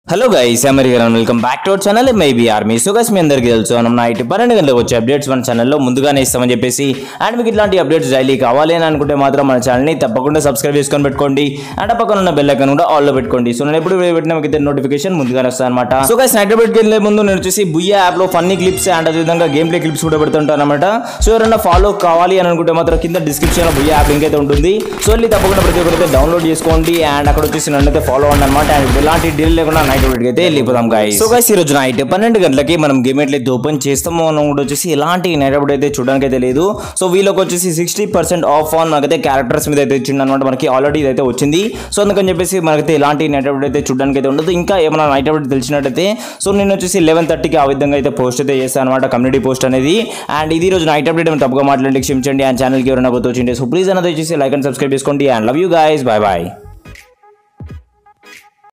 hello guys America welcome back to our channel maybe army so guys మీ అందరికీ తెలుసు మనం నైట్ పన్నెండు గంటలకు వచ్చే అప్డేట్స్ మన ఛానల్లో ముందుగానే ఇస్తామని చెప్పేసి అండ్ మీకు ఇట్లాంటి అప్డేట్స్ డైలీ కావాలి అని అనుకుంటే మాత్రం మన ఛానల్ని తప్పకుండా సబ్స్క్రైబ్ చేసుకొని పెట్టుకోండి అండ్ ఆ పక్కన ఉన్న బెల్ ఐకాన్ కూడా ఆల్లో పెట్టుకోండి సో నేను ఎప్పుడు వీడియో పెట్టినా మీకు నోటిఫికేషన్ ముందుగానే వస్తాను అనమాట సో గైస్ నైట్ అప్డేట్కి వెళ్ళే ముందు నేను వచ్చేసి బుయ్యా యాప్లో ఫన్నీ క్లిప్స్ అండ్ అదేవిధంగా గేమ్ ప్లే క్లిప్స్ కూడా పెడుతుంటాను అనమాట సో ఎవరైనా ఫాలో కావాలి అని అనుకుంటే మాత్రం కింద డిస్క్రిప్షన్లో బుయ్యా యాప్ లింక్ అయితే ఉంటుంది సో వెళ్ళి తప్పకుండా ప్రతి ఒక్కరైతే డౌన్లోడ్ చేసుకోండి అండ్ అక్కడ వచ్చేసి నన్ను అయితే ఫాలో అవ్వండి అనమాట అండ్ ఎలాంటి డీల్ లేకుండా నైట్ అప్డేట్కి అయితే వెళ్ళిపోతాం గాయస్ సో గైస్ ఈ రోజు నైట్ పన్నెండు గంటలకి మనం గేమ్ ఎట్లయితే ఓపెన్ చేస్తామో అని కూడా వచ్చేసి ఎలాంటి నైట్ అప్డేట్ అయితే చూడడానికి అయితే లేదు సో వీళ్ళకి వచ్చేసి సిక్స్టీ పర్సెంట్ ఆఫ్ ఆన్ మనకైతే క్యారెక్టర్స్ మీద అయితే ఇచ్చింది అనమాట మనకి ఆల్రెడీ ఇదైతే వచ్చింది సో అందుకని చెప్పేసి మనకైతే ఎలాంటి నైట్ అప్డేట్ అయితే చూడడానికి అయితే ఉండదు ఇంకా ఏమైనా నైట్ అప్డేట్ తెలిసినట్టయితే సో నేను వచ్చేసి లెవెన్ థర్టీకి ఆ విధంగా అయితే పోస్ట్ అయితే చేస్తాను అనమాట కమ్యూనిటీ పోస్ట్ అనేది అండ్ ఇది రోజు నైట్ అప్డేట్ ఏమైనా తప్పుగా మాట్లాడి క్షమించండి అండ్ ఛానల్కి ఎవరైనా కొత్త వచ్చింటే సో ప్లీజ్ అనేది వచ్చేసి లైక్ అండ్ సబ్స్క్రైబ్ చేసుకోండి and love you guys bye bye